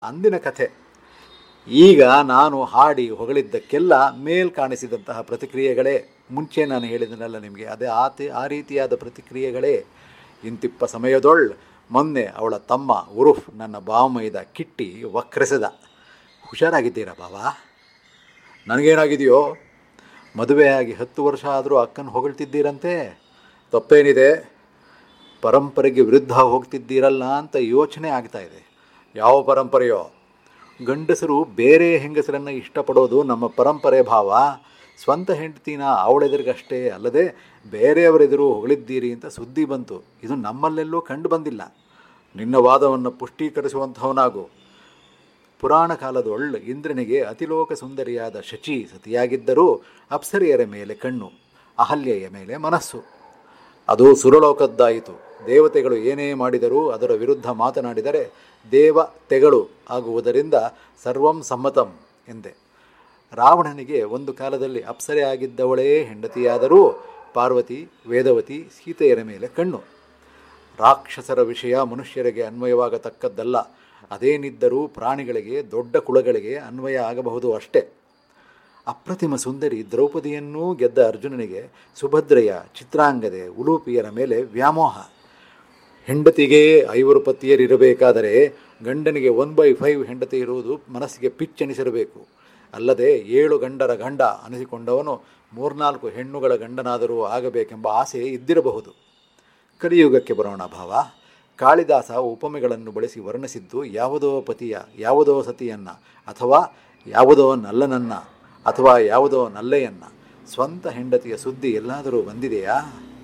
ಅಂದಿನ ಕಥೆ ಈಗ ನಾನು ಹಾಡಿ ಹೊಗಳಿದ್ದಕ್ಕೆಲ್ಲ ಮೇಲ್ ಕಾಣಿಸಿದಂತಹ ಪ್ರತಿಕ್ರಿಯೆಗಳೇ ಮುಂಚೆ ನಾನು ಹೇಳಿದನಲ್ಲ ನಿಮಗೆ ಅದೇ ಆತಿ ಆ ರೀತಿಯಾದ ಪ್ರತಿಕ್ರಿಯೆಗಳೇ ಇಂತಿಪ್ಪ ಸಮಯದೊಳ್ ಮೊನ್ನೆ ಅವಳ ತಮ್ಮ ಉರುಫ್ ನನ್ನ ಬಾವಮೈದ ಕಿಟ್ಟಿ ವಕ್ರೆಸೆದ ಹುಷಾರಾಗಿದ್ದೀರಾ ಬಾವಾ ನನಗೇನಾಗಿದೆಯೋ ಮದುವೆಯಾಗಿ ಹತ್ತು ವರ್ಷ ಆದರೂ ಅಕ್ಕನ ಹೊಗಳ್ತಿದ್ದೀರಂತೆ ತಪ್ಪೇನಿದೆ ಪರಂಪರೆಗೆ ವಿರುದ್ಧ ಹೋಗ್ತಿದ್ದೀರಲ್ಲ ಅಂತ ಯೋಚನೆ ಆಗ್ತಾ ಇದೆ ಯಾವ ಪರಂಪರೆಯೋ ಗಂಡಸರು ಬೇರೆ ಹೆಂಗಸರನ್ನು ಇಷ್ಟಪಡೋದು ನಮ್ಮ ಪರಂಪರೆ ಭಾವ ಸ್ವಂತ ಹೆಂಡತಿನ ಅವಳೆದುರಿಗಷ್ಟೇ ಅಲ್ಲದೆ ಬೇರೆಯವರೆದುರು ಹೊಗಳಿದ್ದೀರಿ ಅಂತ ಸುದ್ದಿ ಬಂತು ಇದು ನಮ್ಮಲ್ಲೆಲ್ಲೂ ಕಂಡು ಬಂದಿಲ್ಲ ನಿನ್ನ ವಾದವನ್ನು ಪುಷ್ಟೀಕರಿಸುವಂಥವನಾಗು ಪುರಾಣ ಕಾಲದೊಳ್ಳು ಇಂದ್ರನಿಗೆ ಅತಿಲೋಕ ಸುಂದರಿಯಾದ ಶಚಿ ಸತಿಯಾಗಿದ್ದರೂ ಅಪ್ಸರಿಯರ ಮೇಲೆ ಕಣ್ಣು ಅಹಲ್ಯೆಯ ಮೇಲೆ ಮನಸ್ಸು ಅದು ಸುರಲೋಕದ್ದಾಯಿತು ದೇವತೆಗಳು ಏನೇ ಮಾಡಿದರೂ ಅದರ ವಿರುದ್ಧ ಮಾತನಾಡಿದರೆ ದೇವ ತೆಗಳು ಆಗುವುದರಿಂದ ಸರ್ವಂ ಸಮ್ಮತಂ ಎಂದೆ ರಾವಣನಿಗೆ ಒಂದು ಕಾಲದಲ್ಲಿ ಅಪ್ಸರೆ ಆಗಿದ್ದವಳೇ ಹೆಂಡತಿಯಾದರೂ ಪಾರ್ವತಿ ವೇದವತಿ ಸೀತೆಯರ ಮೇಲೆ ಕಣ್ಣು ರಾಕ್ಷಸರ ವಿಷಯ ಮನುಷ್ಯರಿಗೆ ಅನ್ವಯವಾಗತಕ್ಕದ್ದಲ್ಲ ಅದೇನಿದ್ದರೂ ಪ್ರಾಣಿಗಳಿಗೆ ದೊಡ್ಡ ಕುಳಗಳಿಗೆ ಅನ್ವಯ ಆಗಬಹುದು ಅಷ್ಟೇ ಅಪ್ರತಿಮ ಸುಂದರಿ ದ್ರೌಪದಿಯನ್ನೂ ಗೆದ್ದ ಅರ್ಜುನನಿಗೆ ಸುಭದ್ರೆಯ ಚಿತ್ರಾಂಗದೆ ಉಲೂಪಿಯರ ಮೇಲೆ ವ್ಯಾಮೋಹ ಹೆಂಡತಿಗೆ ಐವರು ಪತಿಯರಿರಬೇಕಾದರೆ ಗಂಡನಿಗೆ ಒನ್ ಬೈ ಫೈವ್ ಹೆಂಡತಿ ಇರುವುದು ಮನಸ್ಸಿಗೆ ಪಿಚ್ಚೆನಿಸಿರಬೇಕು ಅಲ್ಲದೆ ಏಳು ಗಂಡರ ಗಂಡ ಅನಿಸಿಕೊಂಡವನು ಮೂರ್ನಾಲ್ಕು ಹೆಣ್ಣುಗಳ ಗಂಡನಾದರೂ ಆಗಬೇಕೆಂಬ ಆಸೆ ಇದ್ದಿರಬಹುದು ಕಲಿಯುಗಕ್ಕೆ ಬರೋಣ ಭಾವ ಕಾಳಿದಾಸ ಉಪಮೆಗಳನ್ನು ಬಳಸಿ ವರ್ಣಿಸಿದ್ದು ಯಾವುದೋ ಪತಿಯ ಯಾವುದೋ ಸತಿಯನ್ನ ಅಥವಾ ಯಾವುದೋ ನಲ್ಲನನ್ನ ಅಥವಾ ಯಾವುದೋ ನಲ್ಲೆಯನ್ನ ಸ್ವಂತ ಹೆಂಡತಿಯ ಸುದ್ದಿ ಎಲ್ಲಾದರೂ ಬಂದಿದೆಯಾ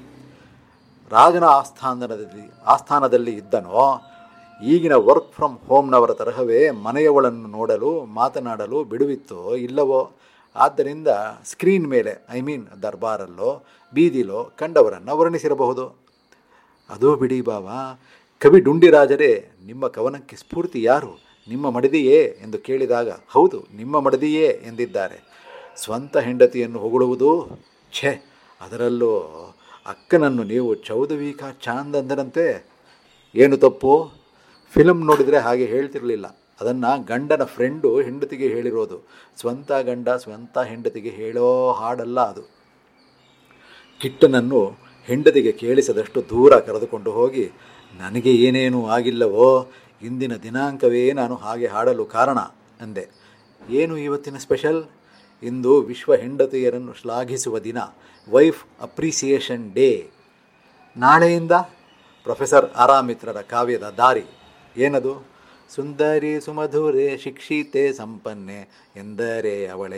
ರಾಜನ ಆಸ್ಥಾನದಲ್ಲಿ ಆಸ್ಥಾನದಲ್ಲಿ ಇದ್ದನೋ ಈಗಿನ ವರ್ಕ್ ಫ್ರಮ್ ಹೋಮ್ನವರ ತರಹವೇ ಮನೆಯವಳನ್ನು ನೋಡಲು ಮಾತನಾಡಲು ಬಿಡುವಿತ್ತೋ ಇಲ್ಲವೋ ಆದ್ದರಿಂದ ಸ್ಕ್ರೀನ್ ಮೇಲೆ ಐ ಮೀನ್ ದರ್ಬಾರಲ್ಲೋ ಬೀದಿಲೋ ಕಂಡವರನ್ನು ವರ್ಣಿಸಿರಬಹುದು ಅದೂ ಬಿಡಿ ಬಾವಾ ಕವಿ ಡುಂಡಿರಾಜರೇ ನಿಮ್ಮ ಕವನಕ್ಕೆ ಸ್ಫೂರ್ತಿ ಯಾರು ನಿಮ್ಮ ಮಡದಿಯೇ ಎಂದು ಕೇಳಿದಾಗ ಹೌದು ನಿಮ್ಮ ಮಡದಿಯೇ ಎಂದಿದ್ದಾರೆ ಸ್ವಂತ ಹೆಂಡತಿಯನ್ನು ಹೊಗಳುವುದು ಛೆ ಅದರಲ್ಲೂ ಅಕ್ಕನನ್ನು ನೀವು ಚೌದವೀಕ ಚಾಂದ್ ಅಂದರಂತೆ ಏನು ತಪ್ಪು ಫಿಲಮ್ ನೋಡಿದರೆ ಹಾಗೆ ಹೇಳ್ತಿರಲಿಲ್ಲ ಅದನ್ನು ಗಂಡನ ಫ್ರೆಂಡು ಹೆಂಡತಿಗೆ ಹೇಳಿರೋದು ಸ್ವಂತ ಗಂಡ ಸ್ವಂತ ಹೆಂಡತಿಗೆ ಹೇಳೋ ಹಾಡಲ್ಲ ಅದು ಕಿಟ್ಟನನ್ನು ಹೆಂಡತಿಗೆ ಕೇಳಿಸದಷ್ಟು ದೂರ ಕರೆದುಕೊಂಡು ಹೋಗಿ ನನಗೆ ಏನೇನೂ ಆಗಿಲ್ಲವೋ ಇಂದಿನ ದಿನಾಂಕವೇ ನಾನು ಹಾಗೆ ಹಾಡಲು ಕಾರಣ ಅಂದೆ ಏನು ಇವತ್ತಿನ ಸ್ಪೆಷಲ್ ಇಂದು ವಿಶ್ವ ಹೆಂಡತಿಯರನ್ನು ಶ್ಲಾಘಿಸುವ ದಿನ ವೈಫ್ ಅಪ್ರಿಸಿಯೇಷನ್ ಡೇ ನಾಳೆಯಿಂದ ಪ್ರೊಫೆಸರ್ ಆರಾಮಿತ್ರರ ಕಾವ್ಯದ ದಾರಿ ಏನದು ಸುಂದರಿ ಸುಮಧುರೆ ಶಿಕ್ಷಿತೆ ಸಂಪನ್ನೆ ಎಂದರೆ ಅವಳೆ